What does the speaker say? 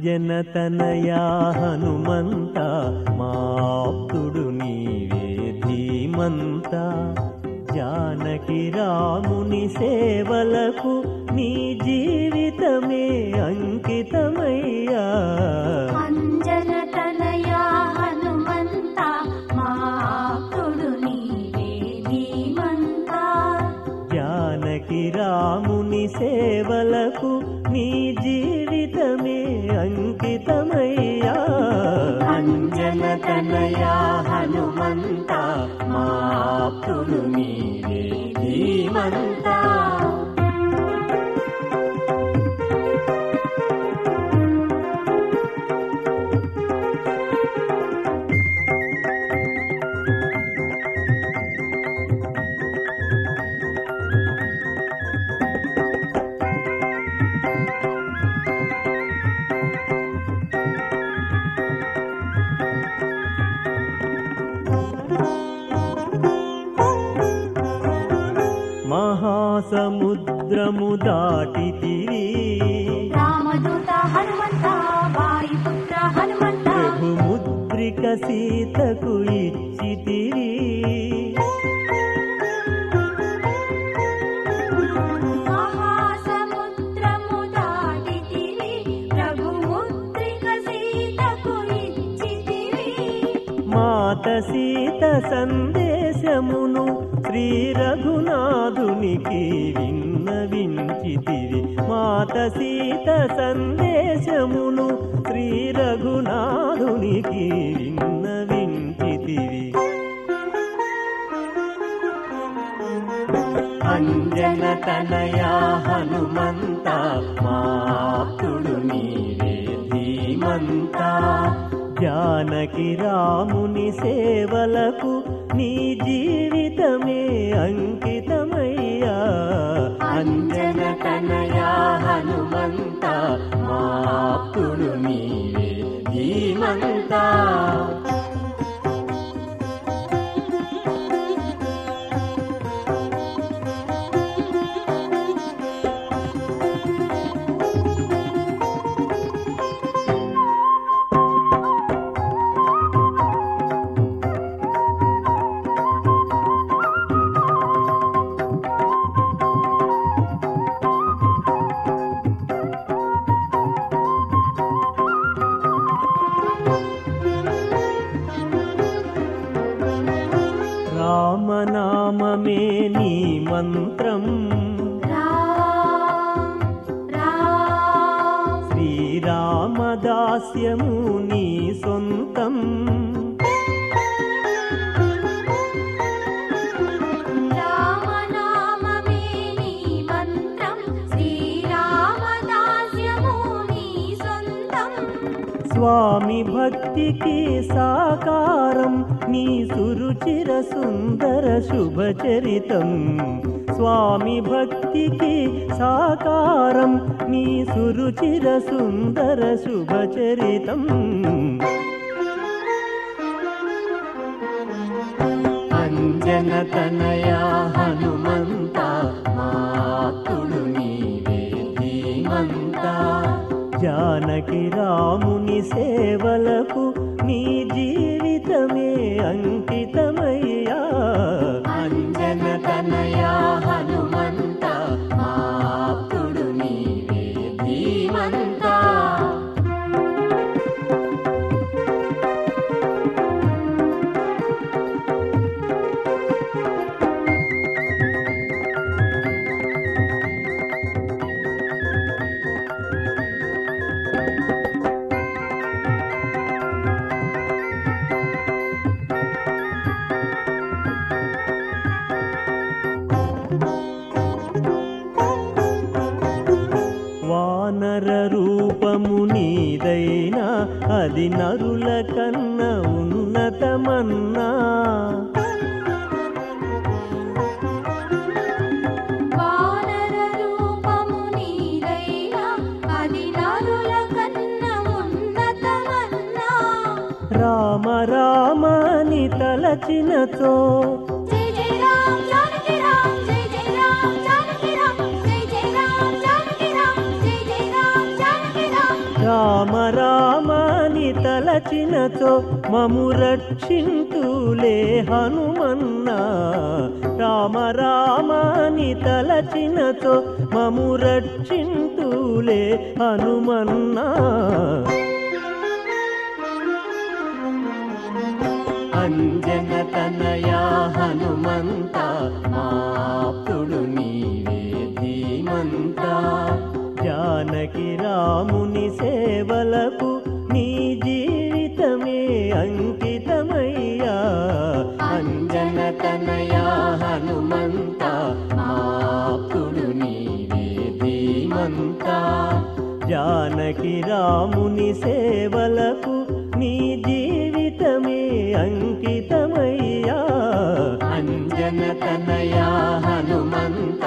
అంజనతనయా హనుమంత మాప్తుడు నీవే ధీమంత జానకి రాముని సేవలకు నీ జీవితమే అంకితమయ్యా అంజన తనయా హనుమంత మాకుడు నీవే ధీమంత జానకి రాముని సేవలకు నీ జీవితమే అంకితమయ్యా అంజన తనయా హనుమంత మాప్తుడు నీవే ధీమంతా మహాసముద్రము దాటితిరి రామదూత హనుమంత వాయుపుత్ర హనుమంత ప్రభుముద్రిక సీతకు ఇచ్చితిరి మహాసముద్రము దాటితివి ప్రభు ముద్రిక సీతకు ఇచ్చితివి మాత సీత సందేశమును శ్రీ రఘునాథునికి విన్నవించితివి మాత సీత సందేశమును శ్రీ రఘునాథునికి విన్నవించితివి అంజన తనయా హనుమంత మాప్తుడు నీవే ధీమంత జానకి రాముని సేవలకు నీ జీవితమే అంకితమయ్యా అంజన తనయా హనుమంత మాప్తుడు నీవే ధీమంతా రామనామమే నీ మంత్రం రామ్ రామ్ శ్రీరామదాస్యము నీ సొంతం రామనామమే నీ మంత్రం శ్రీరామదాస్యము నీ సొంతం స్వామి భక్తికి సాకారం నీ సురుచిర సుందర శుభచరితం స్వామి భక్తికి సాకారం నీ సురుచిర సుందర శుభచరితం అంజన తనయా హనుమంత మాతుడు నీవే ధీమంత జానకి రాముని సేవలకు నీ జీవితమే అంకితమయ్యా అంజన తనయా హనుమంత మాతుడు నీవే ధీమంతా వానర రూపము నీదైనా అది నరుల కన్న ఉన్నతమన్నా వానర రూపము నీదైనా అది నరుల కన్న ఉన్నతమన్నా రామ రామని తలచినతో జై జై రామ్ జానకి రామ్ జై జై రామ్ జానకి రామ్ జై జై రామ్ జానకి రామ్ జై జై రామ్ జానకి రామ్ రామ రామ రామాని తలచినచో మము రక్షింతులే హనుమన్నా రామ రామాని తలచినచో మము రక్షింతులే హనుమన్నా అంజన తనయా హనుమంత మాప్తుడు నీవే ధీమంత జానకి రాముని సేవలకు నీ జీవితమే అంకితమయ్యా అంజన తనయా హనుమంత మాప్తుడు నీవే ధీమంత జానకి రాముని సేవలకు నీ జీవితమే అంకితమయ్యా అంజన తనయా హనుమంత